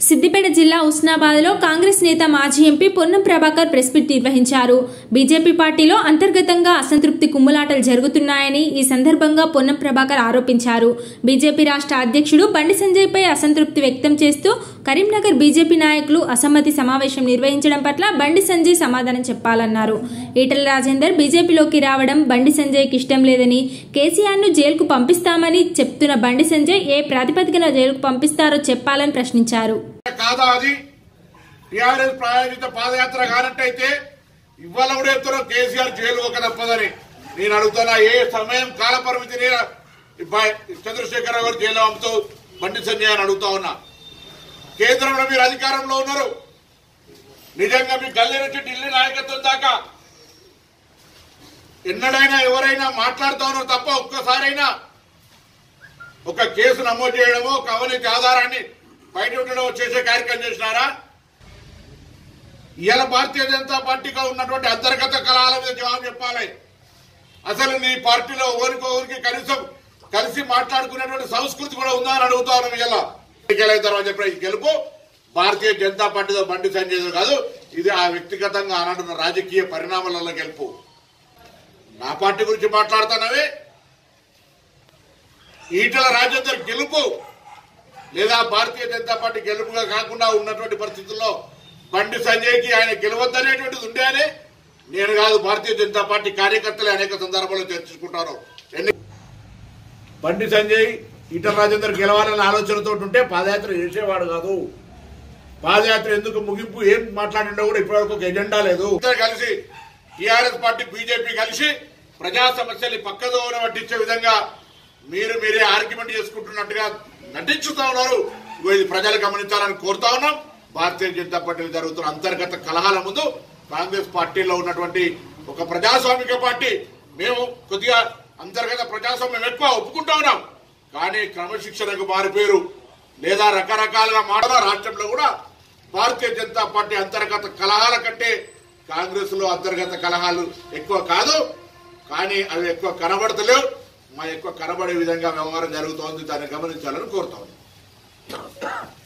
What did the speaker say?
సిద్దిపేట జిల్లా ఉస్నాబాద్లో కాంగ్రెస్ నేత మాజీ MP Ponnam Prabhakar press meet నిర్వహించారు బీజేపీ పార్టీలో అంతర్గతంగా అసంతృప్తి కుమ్ములాటలు జరుగుతున్నాయని ఈ సందర్భంగా పొన్నం ప్రభాకర్ ఆరోపించారు బీజేపీ రాష్ట్ర అధ్యక్షుడు బండి సంజయ్పై అసంతృప్తి వ్యక్తం చేస్తూ కరీంనగర్ బీజేపీ నాయకులు అసమ్మతి సమావేశం నిర్వహించడం పట్ల బండి సంజయ్ సమాధానం చెప్పాలన్నారు ఈటల రాజేందర్ బీజేపీలోకి రావడం బండి సంజయ్కి ఇష్టం లేదని కేసీఆర్ను జైలుకు పంపిస్తామని చెప్తున్న బండి సంజయ్ ఏ ప్రాతిపదికన జైలుకు పంపిస్తారో చెప్పాలని ప్రశ్నించారు కాదా అది టిఆర్ఎస్ ప్రాయోజిత పాదయాత్ర కానట్టయితే ఇవాళ కూడా చెప్తారు కేసీఆర్ జైలు ఒక తప్పదని నేను అడుగుతున్నా ఏ సమయం కాల పరిమితిని బ- చంద్రశేఖరరావు గారు జైలు పంపుతూ బండి సంజయ్ అని అడుగుతా ఉన్నా కేంద్రంలో మీరు అధికారంలో ఉన్నారు నిజంగా మీ గల్లీ నుంచి ఢిల్లీ నాయకత్వం దాకా ఎన్నడైనా ఎవరైనా మాట్లాడుతూ ఉన్నారు తప్ప ఒక్కసారైనా ఒక కేసు నమోదు చేయడమో ఒక అవినీతి ఆధారాన్ని బయట ఉండడం చేసే కార్యక్రమం చేసినారా ఇవాళ భారతీయ జనతా పార్టీగా ఉన్నటువంటి అంతర్గత కళాల మీద జవాబు చెప్పాలి అసలు నీ పార్టీలో ఊరికో ఊరికి కనీసం కలిసి మాట్లాడుకునేటువంటి సంస్కృతి కూడా ఉందా అని అడుగుతా ఉన్నాం ఇలా ఎన్నికలైన తర్వాత చెప్పిన ఈ గెలుపు భారతీయ జనతా పార్టీతో బండి సంజయ్ కాదు ఇది ఆ వ్యక్తిగతంగా ఆనాడున్న రాజకీయ పరిణామాలలో గెలుపు నా పార్టీ గురించి మాట్లాడుతున్నావే ఈటల రాజేందర్ గెలుపు లేదా భారతీయ జనతా పార్టీ గెలుపుగా కాకుండా ఉన్నటువంటి పరిస్థితుల్లో బండి సంజయ్కి ఆయన గెలవద్దనేటువంటిది ఉండే అని నేను కాదు భారతీయ జనతా పార్టీ కార్యకర్తలు అనేక సందర్భాల్లో చర్చించుకుంటారు ఎన్ని బండి సంజయ్ ఈటల రాజేందర్ గెలవాలనే ఆలోచనతో ఉంటే పాదయాత్ర చేసేవాడు కాదు పాదయాత్ర ఎందుకు ముగింపు ఏం మాట్లాడిండో కూడా ఇప్పటివరకు ఒక ఎజెండా లేదు ఇద్దరు కలిసి టీఆర్ఎస్ పార్టీ బీజేపీ కలిసి ప్రజా సమస్యల్ని పక్కదోన పట్టించే విధంగా మీరు మీరే ఆర్గ్యుమెంట్ చేసుకుంటున్నట్టుగా నటించుతా ఉన్నారు ఇగో ఇది ప్రజలు గమనించాలని కోరుతా ఉన్నాం భారతీయ జనతా పార్టీలో జరుగుతున్న అంతర్గత కలహాల ముందు కాంగ్రెస్ పార్టీలో ఉన్నటువంటి ఒక ప్రజాస్వామిక పార్టీ మేము కొద్దిగా అంతర్గత ప్రజాస్వామ్యం ఎక్కువ ఒప్పుకుంటా ఉన్నాం కానీ క్రమశిక్షణకు మారిపోయారు లేదా రకరకాలుగా మాటల రాష్ట్రంలో కూడా భారతీయ జనతా పార్టీ అంతర్గత కలహాల కంటే కాంగ్రెస్ లో అంతర్గత కలహాలు ఎక్కువ కాదు కానీ అవి ఎక్కువ కనబడతలేవు మా ఎక్కువ కనబడే విధంగా వ్యవహారం జరుగుతోంది దాన్ని గమనించాలని కోరుతా ఉన్నాం